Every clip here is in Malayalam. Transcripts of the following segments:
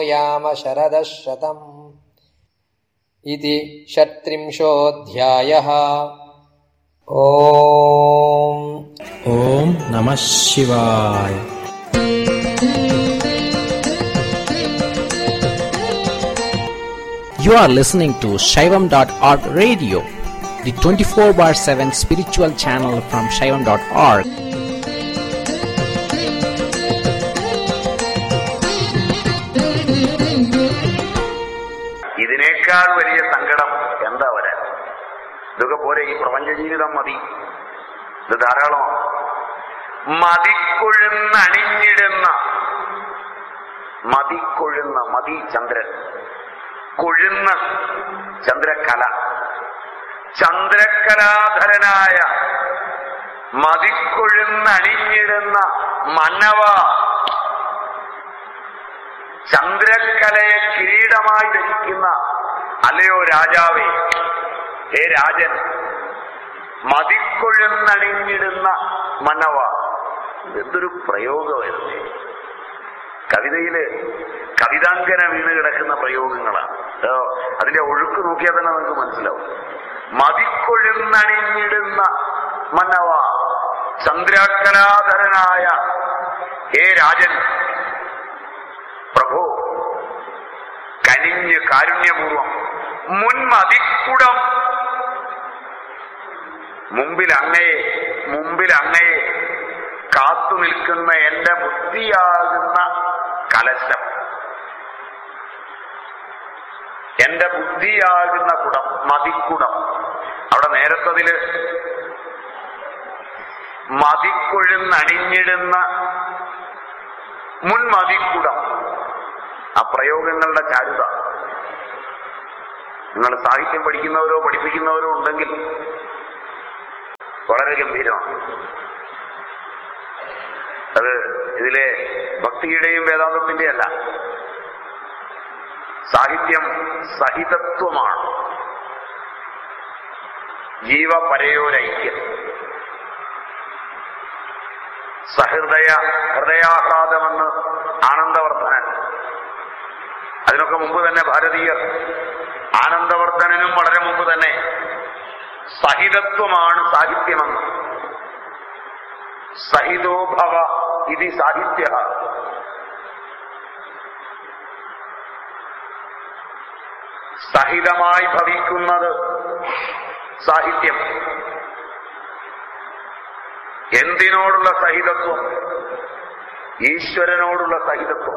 शृणुयाम शरदः शतम् इति षट्त्रिंशोऽध्यायः ॐ ॐ नमः शिवाय You are listening to Shaivam.org radio, the 24 bar 7 spiritual channel from Shaivam.org. ഇതിനേക്കാൾ വലിയ സങ്കടം എന്താ വരാൻ ഇതൊക്കെ പോലെ ഈ പ്രപഞ്ച ജീവിതം മതി ഇത് ധാരാളമാണ് മതിക്കൊഴുന്ന് അണിഞ്ഞിടുന്ന മതിക്കൊഴുന്ന മതി ചന്ദ്രൻ കൊഴുന്ന് ചന്ദ്രകല ചന്ദ്രകലാധരനായ മതിക്കൊഴുന്നണിഞ്ഞിടുന്ന മന്നവ ചന്ദ്രക്കലയെ കിരീടമായി ധരിക്കുന്ന അല്ലയോ രാജാവേ ഹേ രാജൻ മതിക്കൊഴുന്നണിഞ്ഞിടുന്ന മന്നവ എന്തൊരു പ്രയോഗമായിരുന്നു കവിതയില് കവിതാങ്കന വീണ് കിടക്കുന്ന പ്രയോഗങ്ങളാണ് ഏ, അതിന്റെ ഒഴുക്ക് നോക്കിയാൽ തന്നെ നമുക്ക് മനസ്സിലാവും മതിക്കൊഴുന്നണിഞ്ഞിടുന്ന മന്നവ ചന്ദ്രാക്കലാധരനായ ഹേ രാജൻ പ്രഭു കനിഞ്ഞ് കാരുണ്യപൂർവം മുൻമതിക്കുടം മുമ്പിൽ അങ്ങയെ മുമ്പിൽ അങ്ങയെ കാത്തു നിൽക്കുന്ന എന്റെ ബുദ്ധിയാകുന്ന കലശം എന്റെ ബുദ്ധിയാകുന്ന കുടം മതിക്കുടം അവിടെ നേരത്തതില് മതിക്കൊഴുന്നണിഞ്ഞിടുന്ന മുൻമതിക്കുടം ആ പ്രയോഗങ്ങളുടെ ചാരുത നിങ്ങൾ സാഹിത്യം പഠിക്കുന്നവരോ പഠിപ്പിക്കുന്നവരോ ഉണ്ടെങ്കിൽ വളരെ ഗംഭീരമാണ് അത് ഇതിലെ ഭക്തിയുടെയും വേദാന്തത്തിന്റെയും അല്ല സാഹിത്യം സഹിതത്വമാണ് ജീവപരയോരൈക്യം സഹൃദയ ഹൃദയാഹ്ലാദമെന്ന് ആനന്ദവർദ്ധനൻ അതിനൊക്കെ മുമ്പ് തന്നെ ഭാരതീയർ ആനന്ദവർദ്ധനനും വളരെ മുമ്പ് തന്നെ സഹിതത്വമാണ് സാഹിത്യമെന്ന് സഹിതോ ഭവ ഇതി സാഹിത്യ സഹിതമായി ഭവിക്കുന്നത് സാഹിത്യം എന്തിനോടുള്ള സഹിതത്വം ഈശ്വരനോടുള്ള സഹിതത്വം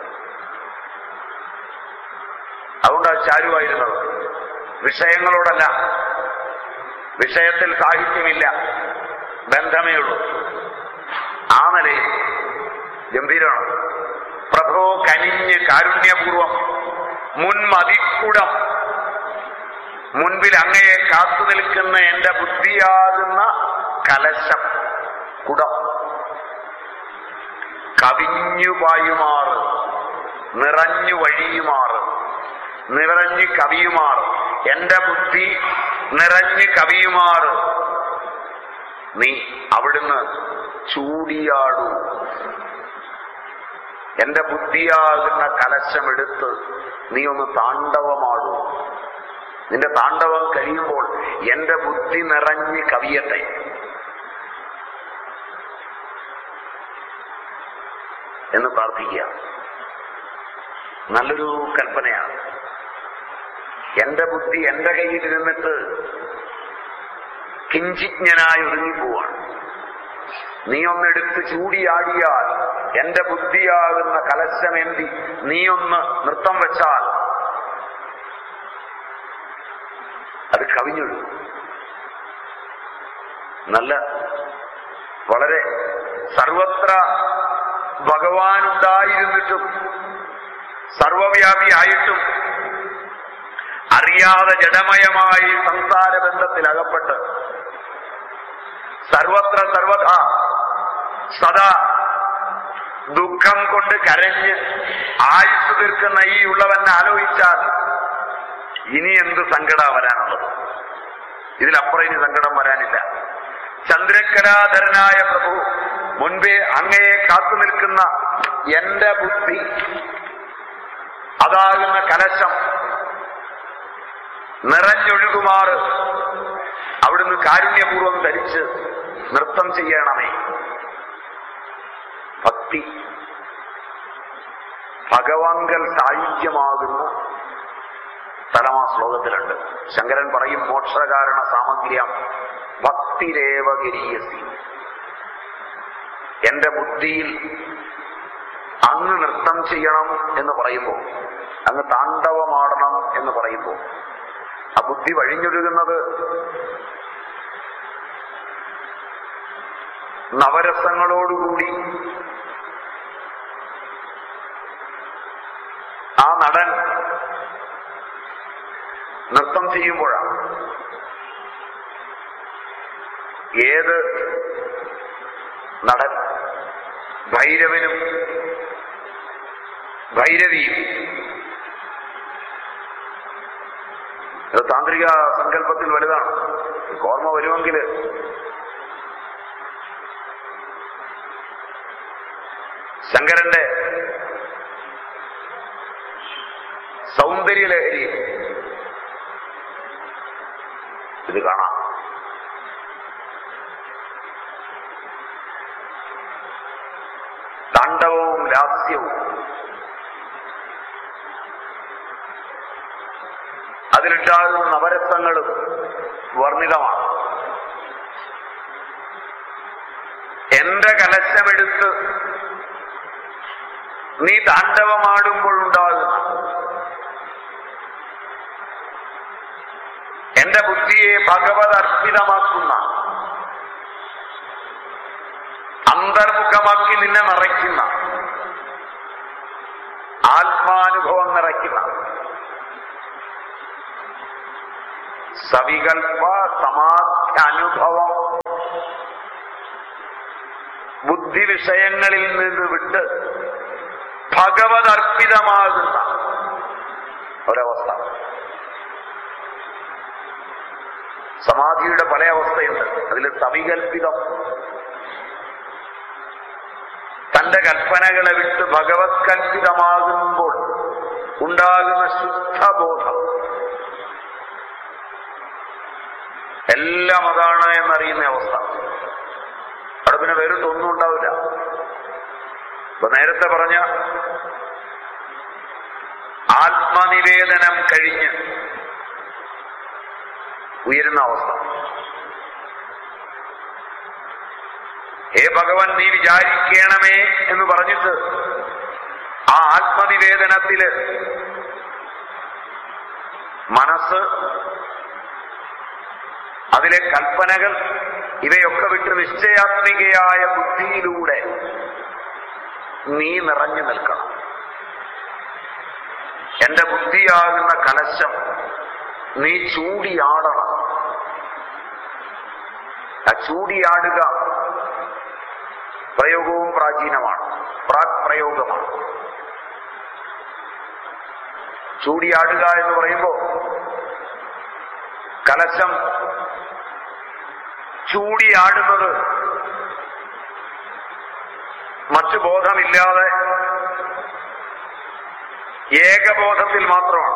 അതുകൊണ്ടാണ് ചാരുവായിരുന്നത് വിഷയങ്ങളോടല്ല വിഷയത്തിൽ സാഹിത്യമില്ല ബന്ധമേ ഉള്ളൂ ആ നിലയിൽ ഗംഭീരമാണ് പ്രഭോ കനിഞ്ഞ് കാരുണ്യപൂർവം മുൻമതിക്കുടം മുൻപിൽ അങ്ങയെ കാത്തു നിൽക്കുന്ന എന്റെ ബുദ്ധിയാകുന്ന കലശം കുടം കവിഞ്ഞു പായുമാറ് നിറഞ്ഞു വഴിയുമാറ് നിറഞ്ഞു കവിയുമാറ് എന്റെ ബുദ്ധി നിറഞ്ഞു കവിയുമാറ് നീ അവിടുന്ന് ചൂടിയാടൂ എന്റെ ബുദ്ധിയാകുന്ന കലശമെടുത്ത് നീ ഒന്ന് താണ്ഡവമാടൂ നിന്റെ താണ്ഡവം കഴിയുമ്പോൾ എന്റെ ബുദ്ധി നിറഞ്ഞ് കവിയട്ടെ എന്ന് പ്രാർത്ഥിക്കുക നല്ലൊരു കൽപ്പനയാണ് എന്റെ ബുദ്ധി എന്റെ കയ്യിലിരുന്നിട്ട് കിഞ്ചിജ്ഞനായി ഒതുങ്ങിപ്പോവാണ് നീ ഒന്നെടുത്ത് ചൂടിയാടിയാൽ എന്റെ ബുദ്ധിയാകുന്ന കലശമേന്തി നീ ഒന്ന് നൃത്തം വെച്ചാൽ അത് കവിഞ്ഞൊഴു നല്ല വളരെ സർവത്ര ഭഗവാൻ ഉണ്ടായിരുന്നിട്ടും സർവവ്യാപിയായിട്ടും അറിയാതെ ജഡമയമായി സംസാര ബന്ധത്തിൽ അകപ്പെട്ട് സർവത്ര സർവഥ സദാ ദുഃഖം കൊണ്ട് കരഞ്ഞ് ആയുസ് തീർക്കുന്ന ഈ ഉള്ളവനെ ആലോചിച്ചാൽ ഇനി എന്ത് സങ്കട വരാനുള്ളത് ഇതിലപ്പുറം ഇനി സങ്കടം വരാനില്ല ചന്ദ്രക്കലാധരനായ പ്രഭു മുൻപേ അങ്ങയെ കാത്തു നിൽക്കുന്ന എന്റെ ബുദ്ധി അതാകുന്ന കലശം നിറഞ്ഞൊഴുകുമാറ് അവിടുന്ന് കാരുണ്യപൂർവ്വം ധരിച്ച് നൃത്തം ചെയ്യണമേ ഭക്തി ഭഗവാങ്കൽ സായുജ്യമാകുന്ന സ്ഥലം ആ ശ്ലോകത്തിലുണ്ട് ശങ്കരൻ പറയും മോക്ഷകാരണ സാമഗ്ര്യം ഭക്തിരേവഗിരീയസി എന്റെ ബുദ്ധിയിൽ അങ്ങ് നൃത്തം ചെയ്യണം എന്ന് പറയുമ്പോൾ അങ്ങ് താണ്ഡവമാടണം എന്ന് പറയുമ്പോൾ ആ ബുദ്ധി വഴിഞ്ഞൊഴുകുന്നത് നവരസങ്ങളോടുകൂടി ആ നടൻ നൃത്തം ചെയ്യുമ്പോഴാണ് ഏത് നടൻ ഭൈരവനും ഭൈരവിയും ഇത് താന്ത്രിക സങ്കല്പത്തിൽ വലുതാണ് ഓർമ്മ വരുമെങ്കിൽ ശങ്കരന്റെ സൗന്ദര്യലഹരി ഇത് കാണാം താണ്ഡവവും ലാസ്യവും അതിലുണ്ടാകുന്ന നവരസങ്ങളും വർണ്ണിതമാണ് എന്റെ കലശമെടുത്ത് നീ താണ്ഡവമാടുമ്പോഴുണ്ടാകുന്ന എന്റെ ബുദ്ധിയെ ഭഗവത് അർപ്പിതമാക്കുന്ന അന്തർമുഖമാക്കി നിന്നെ നിറയ്ക്കുന്ന ആത്മാനുഭവം നിറയ്ക്കുന്ന സവികൽപ്പ സമാധി അനുഭവം ബുദ്ധി വിഷയങ്ങളിൽ നിന്ന് വിട്ട് ഭഗവത് അർപ്പിതമാകുന്ന ഒരവസ്ഥ സമാധിയുടെ പല അവസ്ഥയുണ്ട് അതിൽ സവികൽപ്പിതം തന്റെ കൽപ്പനകളെ വിട്ട് ഭഗവത് കൽപ്പിതമാകുമ്പോൾ ഉണ്ടാകുന്ന ശുദ്ധബോധം എല്ലാം അതാണ് എന്നറിയുന്ന അവസ്ഥ അവിടെ പിന്നെ വേറിട്ടൊന്നും ഉണ്ടാവില്ല ഇപ്പൊ നേരത്തെ പറഞ്ഞ ആത്മനിവേദനം കഴിഞ്ഞ് ഉയരുന്ന അവസ്ഥ ഹേ ഭഗവൻ നീ വിചാരിക്കണമേ എന്ന് പറഞ്ഞിട്ട് ആ ആത്മനിവേദനത്തില് മനസ്സ് അതിലെ കൽപ്പനകൾ ഇവയൊക്കെ വിട്ട് നിശ്ചയാത്മികയായ ബുദ്ധിയിലൂടെ നീ നിറഞ്ഞു നിൽക്കണം എന്റെ ബുദ്ധിയാകുന്ന കലശം നീ ചൂടിയാടണം ആ ചൂടിയാടുക പ്രയോഗവും പ്രാചീനമാണ് പ്രാക് പ്രയോഗമാണ് ചൂടിയാടുക എന്ന് പറയുമ്പോ കലശം ചൂടിയാടുന്നത് മറ്റു ബോധമില്ലാതെ ഏകബോധത്തിൽ മാത്രമാണ്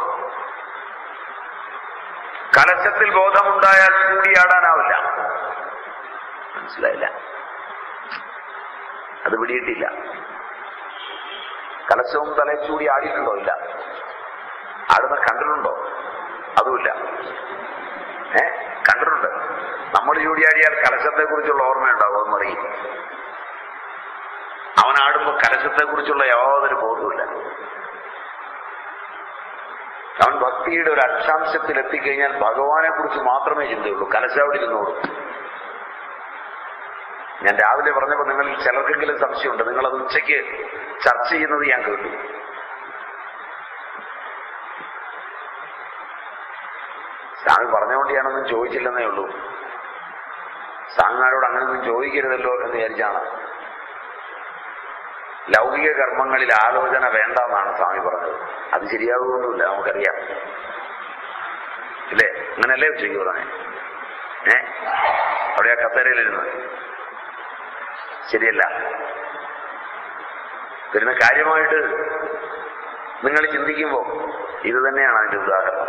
കലശത്തിൽ ബോധമുണ്ടായാൽ ചൂടിയാടാനാവില്ല മനസ്സിലായില്ല അത് പിടിയിട്ടില്ല കലശവും തലച്ചൂടി ആടിയിട്ടുണ്ടോ ഇല്ല ആടുന്ന കണ്ടിട്ടുണ്ടോ അതുമില്ല ഏ കണ്ടിട്ടുണ്ട് നമ്മൾ ചൂടിയാടിയാൽ കലശത്തെ കുറിച്ചുള്ള ഓർമ്മയുണ്ടാവും അതൊന്നും അറിയില്ല അവൻ ആടുമ്പോ കലശത്തെ കുറിച്ചുള്ള യാതൊരു ബോധവുമില്ല അവൻ ഭക്തിയുടെ ഒരു അക്ഷാംശത്തിൽ എത്തിക്കഴിഞ്ഞാൽ ഭഗവാനെ കുറിച്ച് മാത്രമേ ചിന്തയുള്ളൂ കലശ അവിടെ ഇരുന്നോളൂ ഞാൻ രാവിലെ പറഞ്ഞപ്പോൾ നിങ്ങളിൽ ചിലർക്കെങ്കിലും സംശയമുണ്ട് നിങ്ങളത് ഉച്ചയ്ക്ക് ചർച്ച ചെയ്യുന്നത് ഞാൻ കേട്ടു സ്വാമി പറഞ്ഞുകൊണ്ട് ഞാനൊന്നും ചോദിച്ചില്ലെന്നേ ഉള്ളൂ സ്വാമിമാരോട് അങ്ങനെയൊന്നും ചോദിക്കരുതല്ലോ എന്ന് വിചാരിച്ചാണ് ലൗകിക കർമ്മങ്ങളിൽ ആലോചന വേണ്ടെന്നാണ് സ്വാമി പറഞ്ഞത് അത് ശരിയാകുമൊന്നുമില്ല നമുക്കറിയാം ഇല്ലേ അങ്ങനെയല്ലേ ഉച്ചയ്ക്ക് പറഞ്ഞേ ഏ അവിടെ ആ കസേരയിലിരുന്ന് ശരിയല്ല പിന്നെ കാര്യമായിട്ട് നിങ്ങൾ ചിന്തിക്കുമ്പോൾ ഇത് തന്നെയാണ് അതിന്റെ ഉദാഹരണം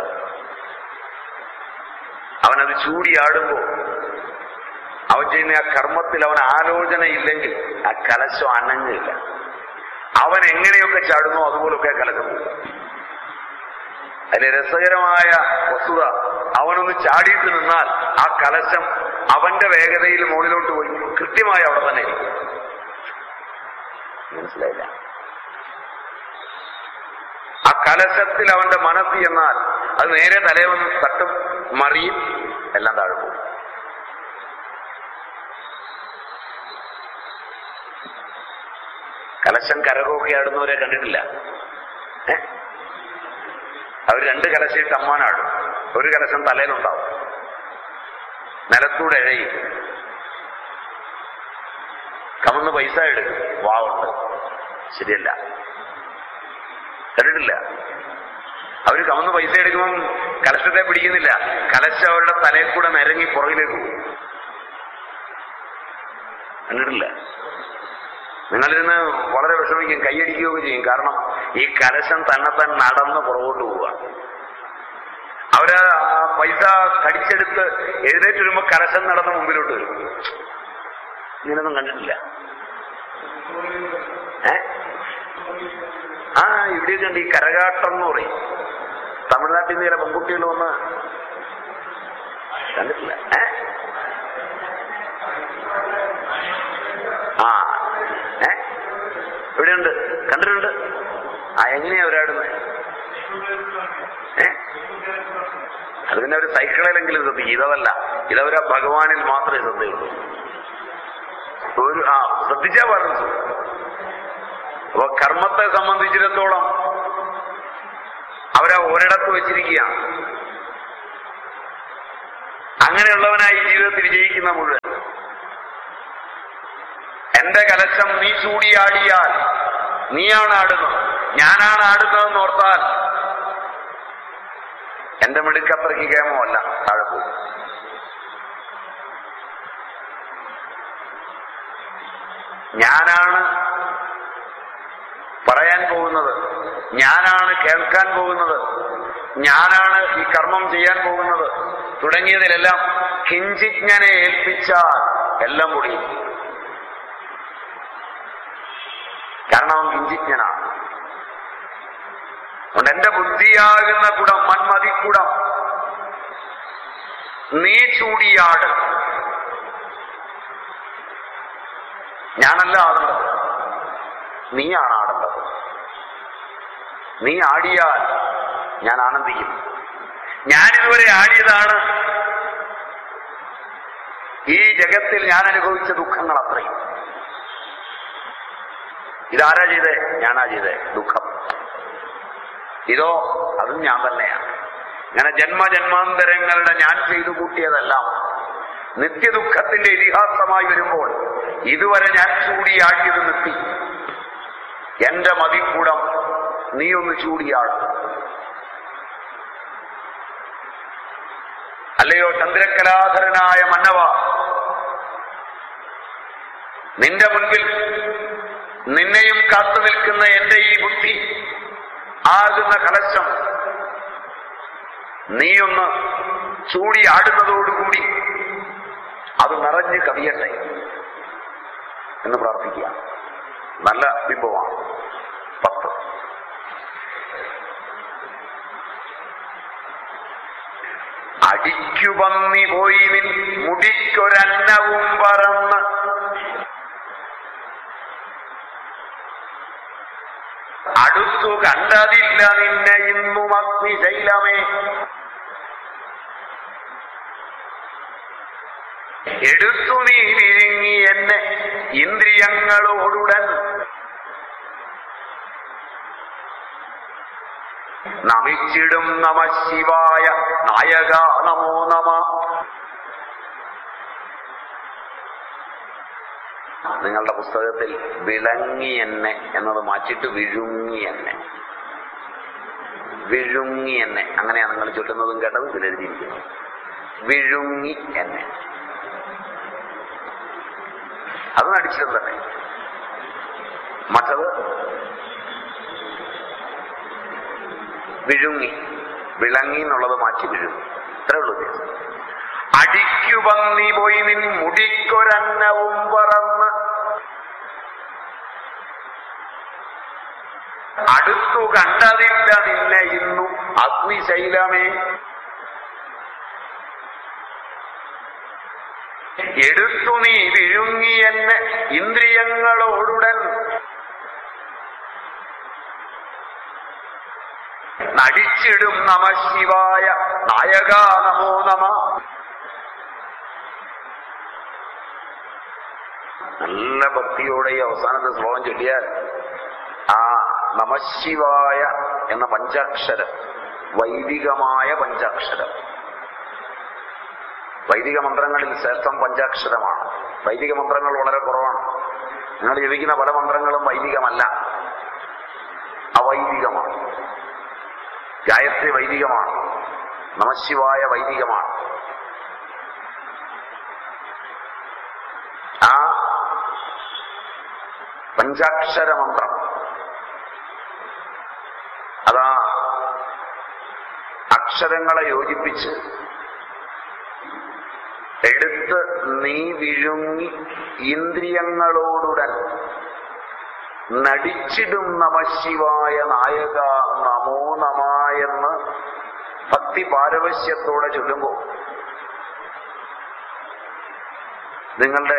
അവനത് ചൂടിയാടുമ്പോൾ അവൻ ചെയ്യുന്ന ആ കർമ്മത്തിൽ അവൻ ആലോചന ഇല്ലെങ്കിൽ ആ കലശം അനങ്ങില്ല അവൻ എങ്ങനെയൊക്കെ ചാടുന്നോ അതുപോലൊക്കെ കലശം പോകും അതിലെ രസകരമായ വസ്തുത അവനൊന്ന് ചാടിയിട്ട് നിന്നാൽ ആ കലശം അവന്റെ വേഗതയിൽ മുകളിലോട്ട് പോയി കൃത്യമായി അവിടെ തന്നെ ഇരിക്കും മനസ്സിലായില്ല ആ കലശത്തിൽ അവന്റെ മനസ്സ് എന്നാൽ അത് നേരെ തലേ വന്ന് തട്ടും മറിയും എല്ലാം താഴെ പോകും കലശം കരകൊക്കെ ആടുന്നവരെ കണ്ടിട്ടില്ല ഏ അവർ രണ്ട് കലശം തമ്മാനാടും ഒരു കലശം തലയിലുണ്ടാവും നിലത്തൂടെ എഴയും കമന്ന് പൈസ എടുക്കും വാവുണ്ട് ശരിയല്ല കണ്ടിട്ടില്ല അവര് കമന്ന് പൈസ എടുക്കുമ്പം കലശത്തെ പിടിക്കുന്നില്ല കലശം അവരുടെ തലയിൽ കൂടെ നിരങ്ങി പുറകിലേക്ക് പോകും കണ്ടിട്ടില്ല നിങ്ങളിരുന്ന് വളരെ വിഷമിക്കും കൈയടിക്കുകയൊക്കെ ചെയ്യും കാരണം ഈ കലശം തന്നെ തന്നെ നടന്ന് പുറകോട്ട് പോവുക അവര് ആ പൈസ കടിച്ചെടുത്ത് എഴുന്നേറ്റ് വരുമ്പോ കലശം നടന്ന് മുമ്പിലോട്ട് വരും ഇങ്ങനൊന്നും കണ്ടിട്ടില്ല ഏ ആ ഇവിടെയൊക്കെ ഉണ്ട് ഈ കരകാട്ടം എന്ന് പറയും തമിഴ്നാട്ടിൽ നിന്ന് ചില പെൺകുട്ടികൾ വന്ന് കണ്ടിട്ടില്ല ഏ ആ ഏ ഇവിടെയുണ്ട് കണ്ടിട്ടുണ്ട് ആ എങ്ങനെയാ അവരാടുന്നത് ഏ അത് പിന്നെ ഒരു സൈക്കിളിലെങ്കിലും ശ്രദ്ധിക്കും ഇതല്ല ഇതവരാ ഭഗവാനിൽ മാത്രമേ ശ്രദ്ധയുള്ളൂ ഒരു ആ ശ്രദ്ധിച്ചാ പറഞ്ഞു അപ്പൊ കർമ്മത്തെ സംബന്ധിച്ചിടത്തോളം അവരാ ഒരിടത്ത് വെച്ചിരിക്കുകയാണ് അങ്ങനെയുള്ളവനായി ജീവിതത്തിൽ വിജയിക്കുന്ന മുഴുവൻ എന്റെ കലശം നീ ചൂടിയാടിയാൽ നീയാണ് ആടുന്നത് ഞാനാണ് ആടുന്നതെന്ന് ഓർത്താൽ എന്റെ മിടുക്കത്രയ്ക്ക് കേമമല്ല താഴെ പോകും ഞാനാണ് പറയാൻ പോകുന്നത് ഞാനാണ് കേൾക്കാൻ പോകുന്നത് ഞാനാണ് ഈ കർമ്മം ചെയ്യാൻ പോകുന്നത് തുടങ്ങിയതിലെല്ലാം കിഞ്ചിജ്ഞനെ ഏൽപ്പിച്ചാൽ എല്ലാം പൊടിയും കാരണം അവൻ കിഞ്ചിജ്ഞനാണ് അതുകൊണ്ട് എന്റെ ബുദ്ധിയാകുന്ന കുടം മന്മതിക്കുടം നീ ചൂടിയാട് ഞാനല്ല ആടേണ്ടത് നീയാണ് ആടേണ്ടത് നീ ആടിയാൽ ഞാൻ ആനന്ദിക്കും ഞാൻ ഇതുവരെ ആടിയതാണ് ഈ ജഗത്തിൽ ഞാൻ അനുഭവിച്ച ദുഃഖങ്ങൾ അത്രയും ഇതാരാ ചെയ്തേ ഞാനാ ചെയ്തേ ദുഃഖം ഇതോ അതും ഞാൻ തന്നെയാണ് ഇങ്ങനെ ജന്മജന്മാന്തരങ്ങളുടെ ഞാൻ ചെയ്തു കൂട്ടിയതെല്ലാം നിത്യദുഃഖത്തിന്റെ ഇതിഹാസമായി വരുമ്പോൾ ഇതുവരെ ഞാൻ ചൂടിയാടിയത് നിർത്തി എന്റെ മതിക്കൂടം നീ ഒന്ന് ചൂടിയാടും അല്ലയോ ചന്ദ്രകലാധരനായ മന്നവ നിന്റെ മുൻപിൽ നിന്നെയും കാത്തു നിൽക്കുന്ന എന്റെ ഈ ബുദ്ധി ആകുന്ന കലശം നീയൊന്ന് ചൂടിയാടുന്നതോടുകൂടി അത് നിറഞ്ഞ് കവിയട്ടെ എന്ന് പ്രാർത്ഥിക്കുക നല്ല ബിംബമാണ് പത്ത് അടിക്കു പന്നി പോയി നിൻ മുടിക്കൊരന്നവും പറന്ന് അടുത്തു കണ്ടതില്ല നിന്നെ ഇന്നും അഗ്നിശൈലമേ എടുത്തു നീ വിഴുങ്ങി എന്നെ ഇന്ദ്രിയങ്ങളോടുടൻ നമിച്ചിടും നമ ശിവായ നായക നമോ നമ നിങ്ങളുടെ പുസ്തകത്തിൽ വിളങ്ങി എന്നെ എന്നത് മാറ്റിയിട്ട് വിഴുങ്ങി എന്നെ വിഴുങ്ങി എന്നെ അങ്ങനെയാണ് നിങ്ങൾ ചൊല്ലുന്നതും കേട്ടത് ഇതിലെഴുതിയിരിക്കുന്നത് വിഴുങ്ങി എന്നെ അത് നടിച്ചത് തന്നെ മറ്റത് വിഴുങ്ങി വിളങ്ങി എന്നുള്ളത് മാറ്റി വിഴുങ്ങി ഇത്രേ ഉള്ളൂ വ്യത്യാസം അടിക്കു പന്നി പോയി നിൻ മുടിക്കൊരന്നവും പറന്ന് അടുത്തു കണ്ടതില്ല നിന്നെ ഇന്നു അഗ്നിശൈലമേ എടുത്തു നീ വിഴുങ്ങി എന്നെ ഇന്ദ്രിയങ്ങളോടുടൻ നടിച്ചിടും നമ ശിവായ നായക നമോ നമ നല്ല ഭക്തിയോടെ ഈ അവസാനത്തെ ശ്ലോകം ചൊല്ലിയാൽ ആ നമശിവായ എന്ന പഞ്ചാക്ഷരം വൈദികമായ പഞ്ചാക്ഷരം വൈദിക മന്ത്രങ്ങളിൽ ശ്രേഷ്ഠം പഞ്ചാക്ഷരമാണ് വൈദിക മന്ത്രങ്ങൾ വളരെ കുറവാണ് നിങ്ങൾ ജപിക്കുന്ന പല മന്ത്രങ്ങളും വൈദികമല്ല അവൈദികമാണ് ഗായത്രി വൈദികമാണ് നമശിവായ വൈദികമാണ് ആ പഞ്ചാക്ഷര മന്ത്രം അതാ അക്ഷരങ്ങളെ യോജിപ്പിച്ച് എടുത്ത് നീ വിഴുങ്ങി ഇന്ദ്രിയങ്ങളോടുടൻ നടിച്ചിടും നമശിവായ നായക നമോ നമ എന്ന് ഭക്തി പാരവശ്യത്തോടെ ചൊല്ലുമ്പോൾ നിങ്ങളുടെ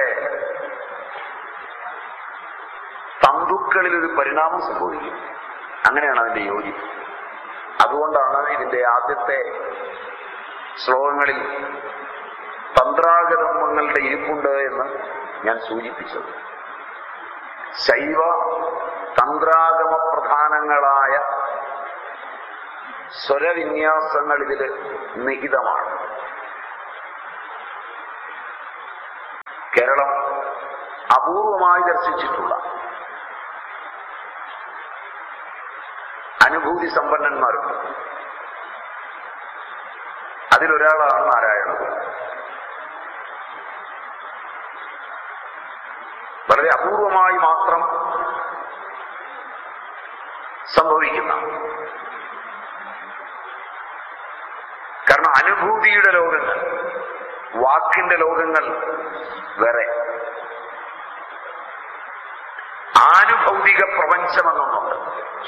തന്തുക്കളിൽ ഒരു പരിണാമം സംഭവിക്കും അങ്ങനെയാണ് അതിന്റെ യോജിപ്പ് അതുകൊണ്ടാണ് ഇതിന്റെ ആദ്യത്തെ ശ്ലോകങ്ങളിൽ തന്ത്രാഗതങ്ങളുടെ ഇരിപ്പുണ്ട് എന്ന് ഞാൻ സൂചിപ്പിച്ചത് ശൈവ തന്ത്രാഗമ പ്രധാനങ്ങളായ സ്വരവിന്യാസങ്ങൾ ഇതിൽ നിഹിതമാണ് കേരളം അപൂർവമായി ദർശിച്ചിട്ടുള്ള അനുഭൂതി സമ്പന്നന്മാരുണ്ട് അതിലൊരാളാണ് നാരായണൻ വളരെ അപൂർവമായി മാത്രം സംഭവിക്കുന്ന കാരണം അനുഭൂതിയുടെ ലോകങ്ങൾ വാക്കിന്റെ ലോകങ്ങൾ വേറെ ആനുഭൗതിക പ്രപഞ്ചമെന്നൊന്നുണ്ട്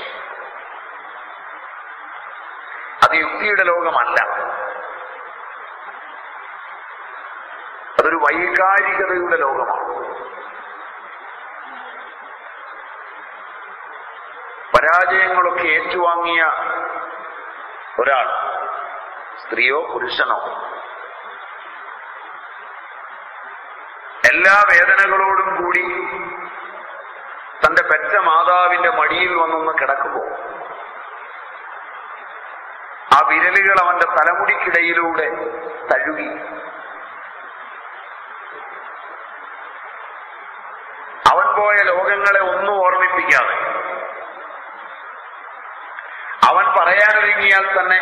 അത് യുക്തിയുടെ ലോകമല്ല അതൊരു വൈകാരികതയുടെ ലോകമാണ് പരാജയങ്ങളൊക്കെ ഏറ്റുവാങ്ങിയ ഒരാൾ സ്ത്രീയോ പുരുഷനോ എല്ലാ വേദനകളോടും കൂടി തന്റെ പെറ്റ മാതാവിന്റെ മടിയിൽ വന്നൊന്ന് കിടക്കുമ്പോ ആ വിരലുകൾ അവന്റെ തലമുടിക്കിടയിലൂടെ തഴുകി അവൻ പോയ ലോകങ്ങളെ ഒന്നും ഓർമ്മിപ്പിക്കാതെ അവൻ പറയാനൊരുങ്ങിയാൽ തന്നെ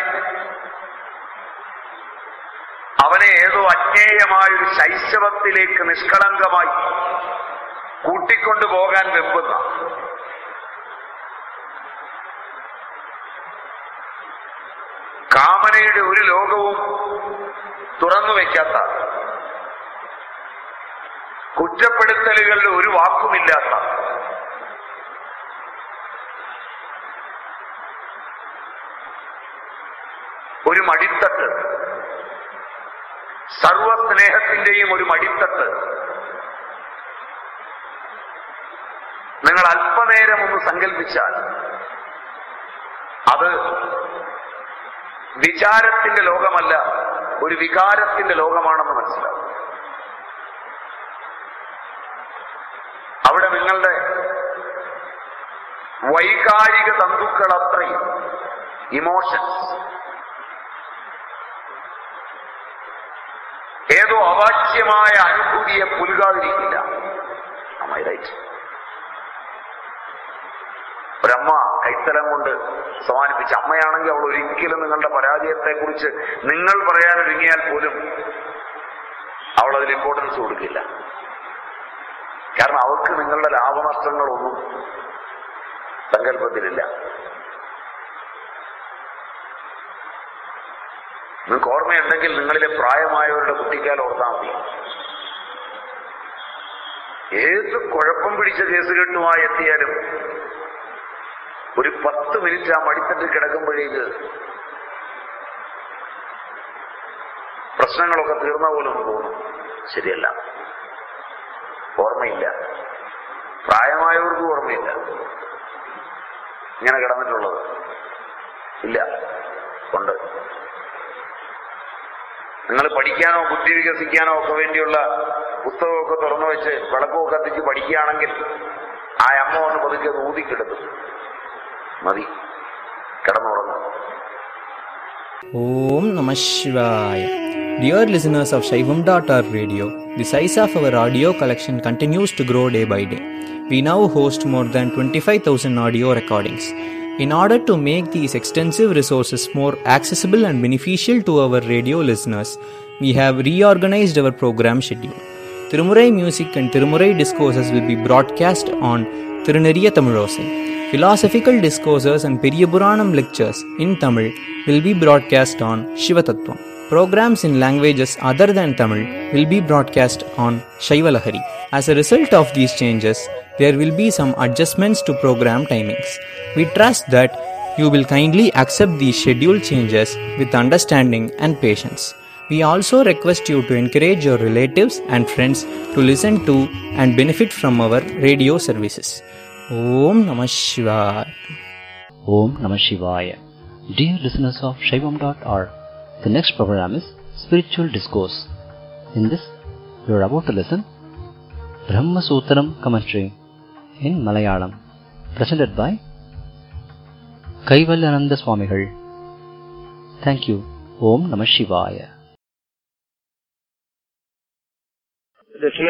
അവനെ ഏതോ അജ്ഞേയമായൊരു ശൈശവത്തിലേക്ക് നിഷ്കളങ്കമായി കൂട്ടിക്കൊണ്ടു പോകാൻ വെമ്പുന്ന കാമനയുടെ ഒരു ലോകവും തുറന്നു വയ്ക്കാത്ത കുറ്റപ്പെടുത്തലുകളുടെ ഒരു വാക്കുമില്ലാത്ത ഒരു മടിത്തട്ട് സർവസ്നേഹത്തിന്റെയും ഒരു മടിത്തട്ട് നിങ്ങൾ അല്പനേരം ഒന്ന് സങ്കല്പിച്ചാൽ അത് വിചാരത്തിന്റെ ലോകമല്ല ഒരു വികാരത്തിന്റെ ലോകമാണെന്ന് മനസ്സിലാവും അവിടെ നിങ്ങളുടെ വൈകാരിക തന്തുക്കൾ അത്രയും ഇമോഷൻസ് ഏതോ അവാച്യമായ അനുഭൂതിയെ പുലുകാതിരിക്കില്ല റൈറ്റ് ഒരമ്മ കൈത്തലം കൊണ്ട് സമാനിപ്പിച്ച അമ്മയാണെങ്കിൽ അവൾ ഒരിക്കലും നിങ്ങളുടെ പരാജയത്തെക്കുറിച്ച് നിങ്ങൾ പറയാൻ ഒരുങ്ങിയാൽ പോലും അവൾ അതിൽ ഇമ്പോർട്ടൻസ് കൊടുക്കില്ല കാരണം അവർക്ക് നിങ്ങളുടെ ലാഭനഷ്ടങ്ങളൊന്നും സങ്കല്പത്തിലില്ല നിങ്ങൾക്ക് ഓർമ്മയുണ്ടെങ്കിൽ നിങ്ങളിലെ പ്രായമായവരുടെ കുട്ടിക്കാലം ഓർത്താൽ മതി ഏത് കുഴപ്പം പിടിച്ച കേസ് കെട്ടുമായി എത്തിയാലും ഒരു പത്ത് മിനിറ്റ് ആ മടിത്തട്ടിൽ കിടക്കുമ്പോഴേക്ക് പ്രശ്നങ്ങളൊക്കെ തീർന്ന പോലെ ഒന്ന് തോന്നും ശരിയല്ല ഓർമ്മയില്ല പ്രായമായവർക്കും ഓർമ്മയില്ല ഇങ്ങനെ കിടന്നിട്ടുള്ളത് ഇല്ല ഉണ്ട് നിങ്ങൾ പഠിക്കാനോ ബുദ്ധി വികസിക്കാനോ ഒക്കെ വേണ്ടിയുള്ള പുസ്തകമൊക്കെ തുറന്നു വെച്ച് വിളക്കൊക്കെ കത്തിച്ച് പഠിക്കുകയാണെങ്കിൽ ആ അമ്മ ഒന്ന് പതുക്കെ അത് ഊതിക്കിടത്തും മതി കിടന്നുറങ്ങും Om Namah Shivaya. Dear listeners of Shaivam.org radio, the size of our audio collection continues to grow day by day. We now host more than 25,000 audio recordings. In order to make these extensive resources more accessible and beneficial to our radio listeners, we have reorganized our program schedule. Tirumurai music and Tirumurai discourses will be broadcast on Tiruneriya Tamilosai. Philosophical discourses and Periyapuranam lectures in Tamil will be broadcast on Shivatattvam. Programs in languages other than Tamil will be broadcast on Shaivalahari. As a result of these changes, there will be some adjustments to program timings. We trust that you will kindly accept these schedule changes with understanding and patience. We also request you to encourage your relatives and friends to listen to and benefit from our radio services. Om Namah Shivaya. Om Namah Shivaya. Dear listeners of Shaivam.org, the next program is Spiritual Discourse. In this, you are about to listen Brahma Sutram commentary in Malayalam, presented by Kaivalyananda Swamigal. Thank you. Om Namah Shivaya.